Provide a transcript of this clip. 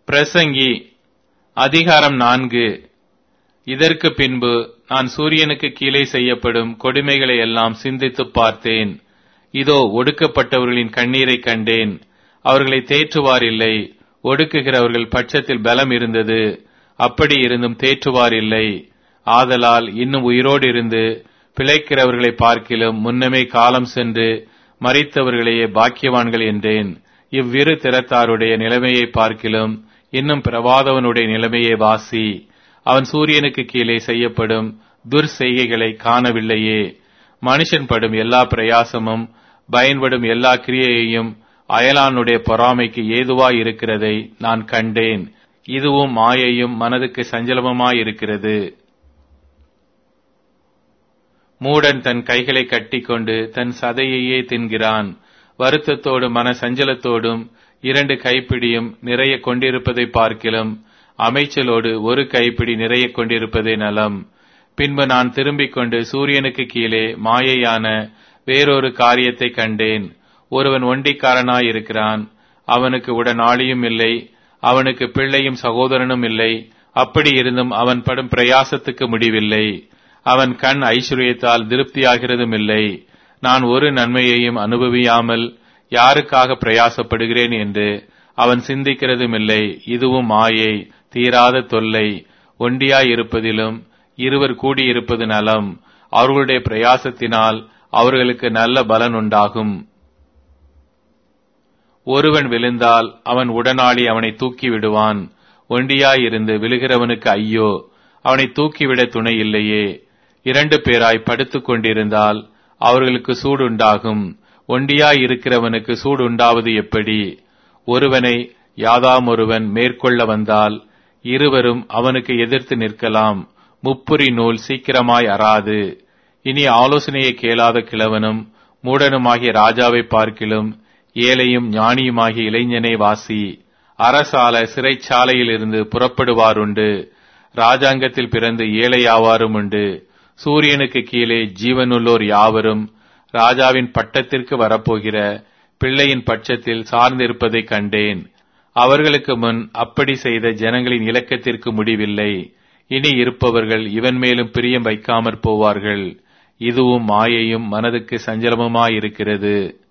பிரசங்கி அதிகாரம் நான்கு இதற்கு பின்பு நான் சூரியனுக்கு கீழே செய்யப்படும் கொடுமைகளை எல்லாம் சிந்தித்துப் பார்த்தேன் இதோ ஒடுக்கப்பட்டவர்களின் கண்ணீரை கண்டேன் அவர்களை தேற்றுவார் இல்லை ஒடுக்குகிறவர்கள் பட்சத்தில் பலம் இருந்தது அப்படி இருந்தும் தேற்றுவார் இல்லை ஆதலால் இன்னும் உயிரோடு இருந்து பிழைக்கிறவர்களை பார்க்கிலும் முன்னமே காலம் சென்று மறித்தவர்களையே பாக்கியவான்கள் என்றேன் இவ்விரு திறத்தாருடைய நிலைமையை பார்க்கிலும் இன்னும் பிரவாதவனுடைய நிலைமையை வாசி அவன் சூரியனுக்கு கீழே செய்யப்படும் துர்செய்கைகளை காணவில்லையே மனுஷன் படும் எல்லா பிரயாசமும் பயன்படும் எல்லா கிரியையையும் அயலானுடைய பொறாமைக்கு ஏதுவாய் இருக்கிறதை நான் கண்டேன் இதுவும் மாயையும் மனதுக்கு சஞ்சலமுமாயிருக்கிறது மூடன் தன் கைகளை கட்டிக்கொண்டு தன் சதையையே தின்கிறான் வருத்தத்தோடும் மன சஞ்சலத்தோடும் இரண்டு கைப்பிடியும் நிறைய கொண்டிருப்பதை பார்க்கிலும் அமைச்சலோடு ஒரு கைப்பிடி நிறைய கொண்டிருப்பதே நலம் பின்பு நான் திரும்பிக் கொண்டு சூரியனுக்கு கீழே மாயையான வேறொரு காரியத்தை கண்டேன் ஒருவன் ஒண்டிக்காரனாயிருக்கிறான் அவனுக்கு உடனாளியும் இல்லை அவனுக்கு பிள்ளையும் சகோதரனும் இல்லை அப்படி இருந்தும் அவன் படும் பிரயாசத்துக்கு முடிவில்லை அவன் கண் ஐஸ்வர்யத்தால் திருப்தியாகிறதும் இல்லை நான் ஒரு நன்மையையும் அனுபவியாமல் யாருக்காக பிரயாசப்படுகிறேன் என்று அவன் சிந்திக்கிறதும் இல்லை இதுவும் மாயை தீராத தொல்லை ஒண்டியாயிருப்பதிலும் இருவர் கூடியிருப்பது நலம் அவர்களுடைய பிரயாசத்தினால் அவர்களுக்கு நல்ல பலன் உண்டாகும் ஒருவன் விழுந்தால் அவன் உடனாளி அவனை தூக்கி விடுவான் ஒண்டியாயிருந்து விழுகிறவனுக்கு ஐயோ அவனை தூக்கிவிட துணை இல்லையே இரண்டு பேராய் படுத்துக் கொண்டிருந்தால் அவர்களுக்கு சூடு உண்டாகும் ஒண்டியாய் இருக்கிறவனுக்கு சூடு உண்டாவது எப்படி ஒருவனை யாதாம் ஒருவன் மேற்கொள்ள வந்தால் இருவரும் அவனுக்கு எதிர்த்து நிற்கலாம் முப்புரி நூல் சீக்கிரமாய் அறாது இனி ஆலோசனையை கேளாத கிழவனும் மூடனுமாகிய ராஜாவை பார்க்கிலும் ஏழையும் ஞானியுமாகிய இளைஞனை வாசி அரசால சிறைச்சாலையில் இருந்து புறப்படுவாருண்டு ராஜாங்கத்தில் பிறந்து ஏழையாவாரும் உண்டு சூரியனுக்கு கீழே ஜீவனுள்ளோர் யாவரும் ராஜாவின் பட்டத்திற்கு வரப்போகிற பிள்ளையின் பட்சத்தில் சார்ந்திருப்பதை கண்டேன் அவர்களுக்கு முன் அப்படி செய்த ஜனங்களின் இலக்கத்திற்கு முடிவில்லை இனி இருப்பவர்கள் இவன் மேலும் பிரியம் வைக்காமற் போவார்கள் இதுவும் மாயையும் மனதுக்கு சஞ்சலமுமாயிருக்கிறது